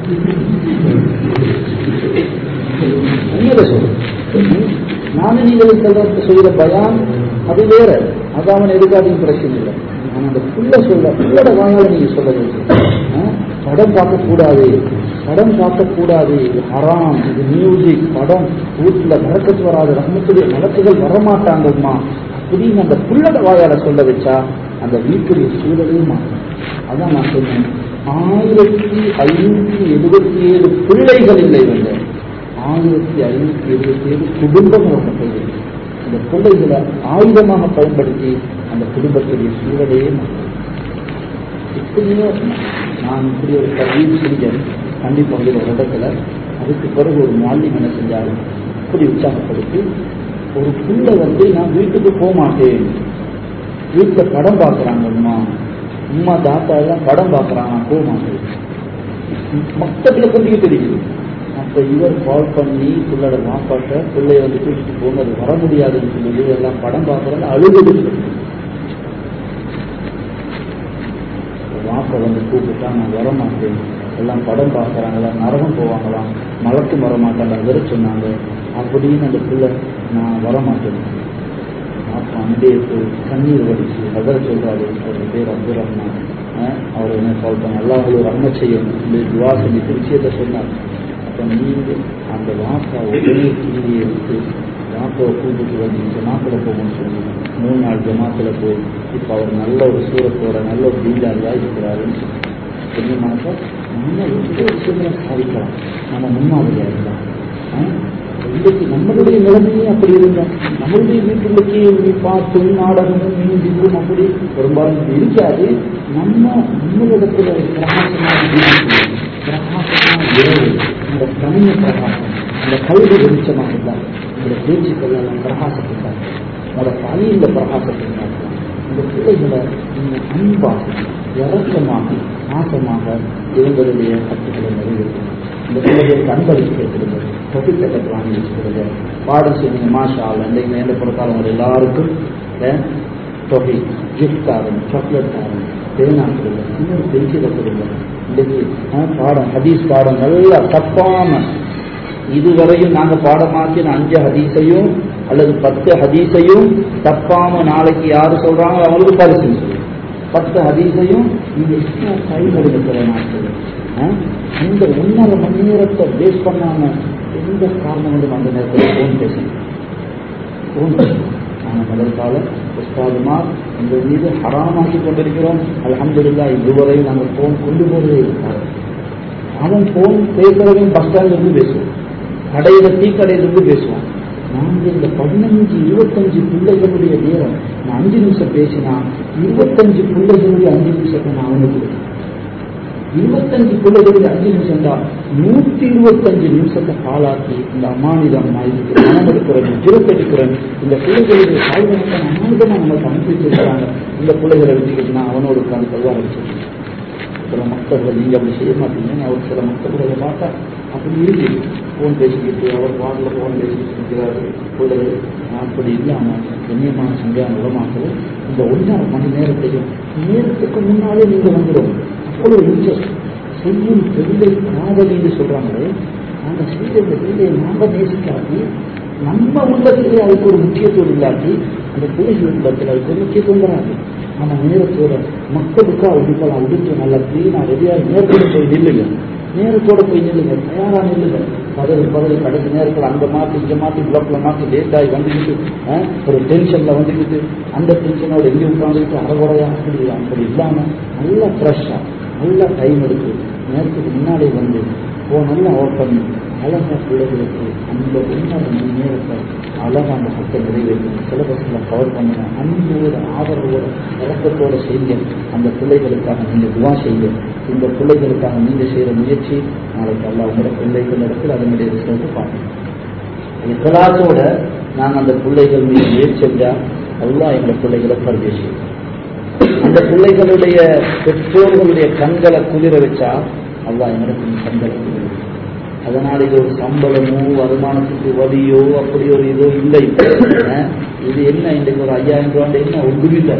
உண்மையில சொல்லு நானும் நீங்கள் சொல்ற சொல்கிற பயான் அது வேற அது அவன் எதுக்காதையும் பிரச்சனை இல்லை ஆனா அந்த புள்ள சொல்ற புள்ளோட வாயால நீங்க சொல்ல வேண்டும் படம் பார்க்க கூடாது படம் பார்க்க கூடாது இது ஹராம் இது மியூசிக் படம் வீட்டுல நடக்கத்து வராது ரஹமத்துடைய நடக்குகள் வரமாட்டாங்கம்மா அப்படின்னு அந்த புள்ளோட வாயால சொல்ல வச்சா அந்த வீட்டுடைய சூழலே மாறும் அதான் நான் சொன்னேன் ஆயிரத்தி ஐநூத்தி எழுபத்தி ஏழு பிள்ளைகள் இல்லை இவங்க ஆயிரத்தி ஐநூத்தி எழுபத்தி ஏழு குடும்பம் அவங்க கையில் அந்த பிள்ளைகளை ஆயுதமாக பயன்படுத்தி அந்த குடும்பத்துடைய சூழலையே மாற்றும் இப்படியோ நான் இப்படி ஒரு கல்வி செஞ்சேன் கண்டிப்பாக ஒரு இடத்துல அதுக்கு பிறகு ஒரு மாலிம் என்ன செஞ்சாரு இப்படி உற்சாகப்படுத்தி ஒரு பிள்ளை வந்து நான் வீட்டுக்கு போக மாட்டேன் வீட்டில் படம் பார்க்குறாங்க அம்மா அம்மா தாத்தா எல்லாம் படம் பார்க்குறாங்க நான் போக மாட்டேன் மொத்தத்தில் கொண்டு தெரியுது அப்போ இவர் கால் பண்ணி பிள்ளையோட மாப்பாட்ட பிள்ளைய வந்து கூட்டிட்டு போங்க அது வர முடியாதுன்னு சொல்லி எல்லாம் படம் பார்க்குறாங்க அழுகுது மாப்பை வந்து கூப்பிட்டா நான் வர மாட்டேன் எல்லாம் படம் பார்க்குறாங்களா நரகம் போவாங்களாம் மலக்கு வர மாட்டாங்க வேற சொன்னாங்க அப்படின்னு அந்த பிள்ளை நான் வர மாட்டேன் அப்போ அண்டே போய் கண்ணீர் வடிச்சு அதர சொல்றாரு அவர் பேர் அப்துல் ரஹ்மான் அவர் என்ன கால் பண்ண எல்லா ஒரு ரஹ்ம செய்யணும் இந்த துவா செஞ்சு விஷயத்தை சொன்னார் அப்போ நீங்கள் அந்த வாப்பா உடனே கீழே எடுத்து வாப்பாவை கூப்பிட்டு வந்து ஜமாத்தில் போகணும்னு சொல்லி மூணு நாள் ஜமாத்தில் போய் இப்போ அவர் நல்ல ஒரு சூரத்தோட நல்ல ஒரு டீலாரியாக இருக்கிறாருன்னு தெரியுமாக்கா நம்ம எந்த விஷயங்களை சாதிக்கலாம் நம்ம முன்மாதிரியாக இருக்கலாம் இன்றைக்கு நம்மளுடைய நிலைமையே அப்படி இருந்தால் நம்மளுடைய வீட்டுக்கு பாட்டும் நாடகமும் மியூசிக்கும் அப்படி பெரும்பாலும் இருக்காது நம்ம நம்மளிடத்துல பிரகாசமான ஜீவிக்கும் பிரகாசமான இரவு இந்த தனிய பிரகாசம் அந்த கல்வி வெளிச்சமாக இருந்தால் இந்த பேச்சுக்கள் எல்லாம் பிரகாசத்திருந்தாங்க உங்களோட பணியில் பிரகாசத்திருந்தாங்க இந்த பிள்ளைகளை நீங்கள் அன்பாக இறக்கமாக பாசமாக இவங்களுடைய கட்டுகளை நிறைவேற்றணும் இந்த பிள்ளைகளுக்கு அன்பளிப்பு கொடுங்க தொகுப்பக்கத்து வாங்கி வச்சுக்கிறது பாடம் செய்யுங்க மாஷா இன்றைக்கு மேலே பொறுத்தாலும் உங்கள் எல்லாருக்கும் தொகை கிஃப்ட் ஆகும் சாக்லேட் ஆகும் பேனா கொடுங்க இன்னொரு பென்சிலை கொடுங்க இன்னைக்கு ஆ, பாடம் ஹதீஸ் பாடம் நல்லா தப்பாம இதுவரையும் நாங்க பாடமாக்கின அஞ்சு ஹதீஸையும் அல்லது பத்து ஹதீஸையும் தப்பாம நாளைக்கு யாரு சொல்றாங்களோ அவங்களுக்கு பரிசு சொல்லுங்க. பத்து ஹதீஸையும் நீங்க என்ன கையில் எடுக்கிற நாட்கள் இந்த ஒன்னரை மணி நேரத்தை வேஸ்ட் பண்ணாம எந்த காரணம் வந்து அந்த நேரத்தில் ஃபோன் பேசணும் ஃபோன் பேசணும் நாங்கள் முதற்கால உஸ்தாதுமார் எங்கள் மீது ஹராமாக்கி கொண்டிருக்கிறோம் அல்ஹம்துலில்லாஹ் இதுவரையும் நாங்கள் ஃபோன் கொண்டு போவதே இருக்காரு அவன் ஃபோன் பேசுறவன் பஸ் ஸ்டாண்ட்ல இருந்து பேசுவான் கடையில டீ கடையில இருந்து பேசுவான் நாங்க இந்த பதினஞ்சு இருபத்தஞ்சு பிள்ளைகளுடைய நேரம் நான் அஞ்சு நிமிஷம் பேசினா இருபத்தஞ்சு பிள்ளைகளுடைய அஞ்சு நிமிஷத்தை நான் அவனுக்கு கொடுத்தேன். இருபத்தஞ்சு பிள்ளைகளுடைய அஞ்சு நிமிஷம் தான் நூத்தி இருபத்தஞ்சு நிமிஷத்தை காலாக்கி இந்த அம்மானிதம் நான் இதுக்கு பணம் எடுக்கிறேன் ஜிரத்தெடுக்கிறேன் இந்த பிள்ளைகளுடைய சாதனத்தை அம்மானிதமா நம்மளுக்கு அனுப்பி வச்சிருக்கிறாங்க இந்த பிள்ளைகளை வச்சுக்கிட்டு நான் அவனோட உட்காந்து கல்வாங்க வச்சிருக்கேன் சில மக்கள்கள் நீங்க அப்படி செய்ய மாட்டீங்க நான் ஒரு சில மக்கள்களை பார்த்தா அப்படி இருக்கு ஃபோன் பேசிக்கிட்டு அவர் வாட்டில் ஃபோன் பேசிக்கிட்டு இருக்கிறாரு பிள்ளைகள் அப்படி இல்லாம கண்ணியமான சங்கையான உடமாக்கள் இந்த ஒன்றரை மணி நேரத்தையும் நேரத்துக்கு முன்னாலே நீங்க வந்துடும் அவ்வளவு இன்ட்ரெஸ்ட் செய்யும் பெருளை காதலின்னு சொல்றாங்களே நாங்க செய்த இந்த வேலையை நாம நேசிக்காட்டி நம்ம உள்ளத்திலே அதுக்கு ஒரு முக்கியத்துவம் இல்லாட்டி அந்த பிள்ளைகள் உள்ளத்தில் அதுக்கு ஒரு முக்கியத்துவம் வராது ஆனா நேரத்தோட மக்களுக்கா உடுக்கலாம் உடுத்து நல்லா கிளீனா ரெடியா நேரத்தோட போய் நில்லுங்க நேரத்தோட போய் நில்லுங்க தயாரா நில்லுங்க பதவி பதவி கடைசி நேரத்தில் அங்க மாத்தி இங்க மாத்தி பிளாக்ல மாத்தி லேட் ஆகி வந்துக்கிட்டு ஆ, ஒரு டென்ஷன்ல வந்துக்கிட்டு அந்த டென்ஷனோட எங்க உட்காந்துக்கிட்டு அறகுறையா அப்படி அப்படி இல்லாம நல்லா ஃப்ரெஷ்ஷா நல்லா டைம் எடுத்து நேரத்துக்கு முன்னாடி வந்து ஓ நல்லா ஆஃப் பண்ணி அழகா பிள்ளைகளுக்கு அந்த ஒன்றரை மணி நேரத்தை அழகா அந்த பத்தை நிறைவேற்றணும் சிலபஸ்ல கவர் பண்ணணும் அன்போட ஆதரவோட இறக்கத்தோட செய்ய அந்த பிள்ளைகளுக்காக நீங்க துவா செய்ய இந்த பிள்ளைகளுக்காக நீங்க செய்யற முயற்சி நாளைக்கு அல்லா உங்களோட பிள்ளைகள் இடத்துல அதனுடைய ரிசல்ட் பார்க்கணும் இக்கலாத்தோட நான் அந்த பிள்ளைகள் மீது முயற்சி செஞ்சா அல்லாஹ் எங்க பிள்ளைகளை பரிதேசி அந்த பிள்ளைகளுடைய பெற்றோர்களுடைய கண்களை குளிர வச்சா அல்லாஹ் எங்களுக்கு கண்களை குளிர வைப்பான். அதனால் இது ஒரு சம்பளமோ வருமானத்துக்கு வழியோ அப்படி ஒரு இதோ இல்லை அஹ், இது என்ன இன்றைக்கு ஒரு ஐயாயிரம் ரூபாய் என்ன ஒன்றும் இல்லை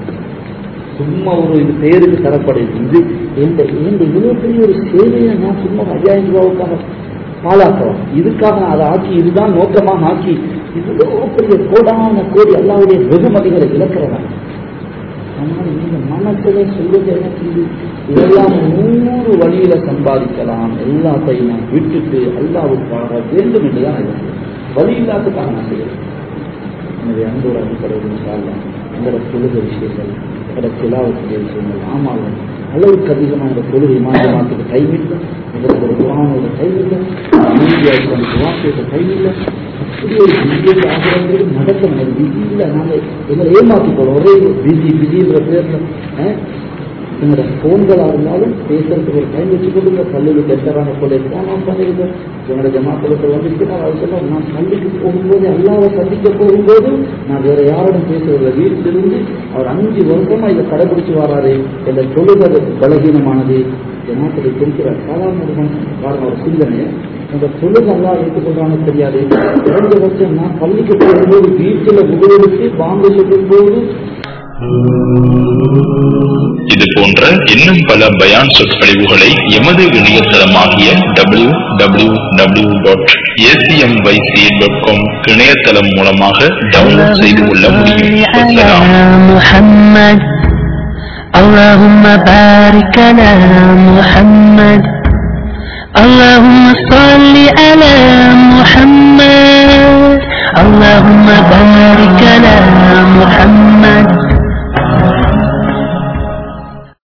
சும்மா ஒரு இது பேருக்கு தரப்படுது இது இந்த இந்த இவ்வளவு பெரிய ஒரு சேவையை நான் சும்மா ஒரு ஐயாயிரம் ரூபாவுக்காக பாழாக்கலாம் இதுக்காக நான் அதை ஆக்கி இதுதான் நோக்கமாக ஆக்கி இவ்வளோ பெரிய கோடான கோடி அல்லாவுடைய வெகுமதிகளை இழக்கிறவன் ஆனால் நீங்க மனசுல சொல்லுங்க எனக்கு இது இதெல்லாம் நூறு வழியில சம்பாதிக்கலாம் எல்லாத்தையும் நான் விட்டுட்டு அல்லாவுக்காக வேண்டும் என்றுதான் நான் இருக்கிறேன். வழி இல்லாததுக்காக நான் செய்யறேன் எனவே அன்போட அடிப்படையில் சாரலாம் எங்களோட தொழுகை விஷயங்கள் எங்களோட திலாவுக்குரிய விஷயங்கள் ஆமாங்க அளவுக்கு அதிகமாக இந்த தொழுகை மாற்றமாத்துக்கு டைம் இல்லை எங்களுக்கு ஒரு குரானோட டைம் இல்லை மீடியாவுக்கு அந்த வார்த்தையோட டைம் இல்லை அப்படி ஒரு பிஸியாக ஆகிறது நடக்கணும் அது பிஸி இல்லை நாங்கள் எங்களை ஏமாற்றிக்கொள்ளும் ஒரே பிஸி பிஸின்ற பேரில் எங்களோட ஃபோன்களாக இருந்தாலும் பேசுறதுக்கு ஒரு டைம் வச்சு கொடுங்க பள்ளியில் பெற்றரான போல ஃபோன் ஆஃப் பண்ணிருங்க என்னோட ஜமாக்களுக்கு வந்துட்டு நான் அது சொன்னா நான் பள்ளிக்கு போகும்போது அல்லாவை சந்திக்க போகும்போது நான் வேற யாரோடும் பேசுறதில்ல வீட்டிலிருந்து அவர் அஞ்சு வருஷமா இதை கடைபிடிச்சு வராரு இந்த தொழுகை பலகீனமானது ஜமாக்களை குறிக்கிறார் சாதாரண பாருங்க ஒரு சிந்தனையை இந்த தொழுகை எல்லாம் ஏற்றுக்கொள்றான்னு தெரியாது குறைஞ்சபட்சம் நான் பள்ளிக்கு போகும்போது வீட்டில் முகவருக்கு பாம்பு சொல்லும் போது இது போன்ற இன்னும் பல பயான் சொற்பொழிவுகளை எமது இணையதளமாகிய W W W dot ACMYC dot com இணையதளம் மூலமாக டவுன்லோட் செய்து கொள்ள முடியும் اللهم صل வசலாம். على محمد اللهم بارك على محمد اللهم صل على محمد اللهم بارك على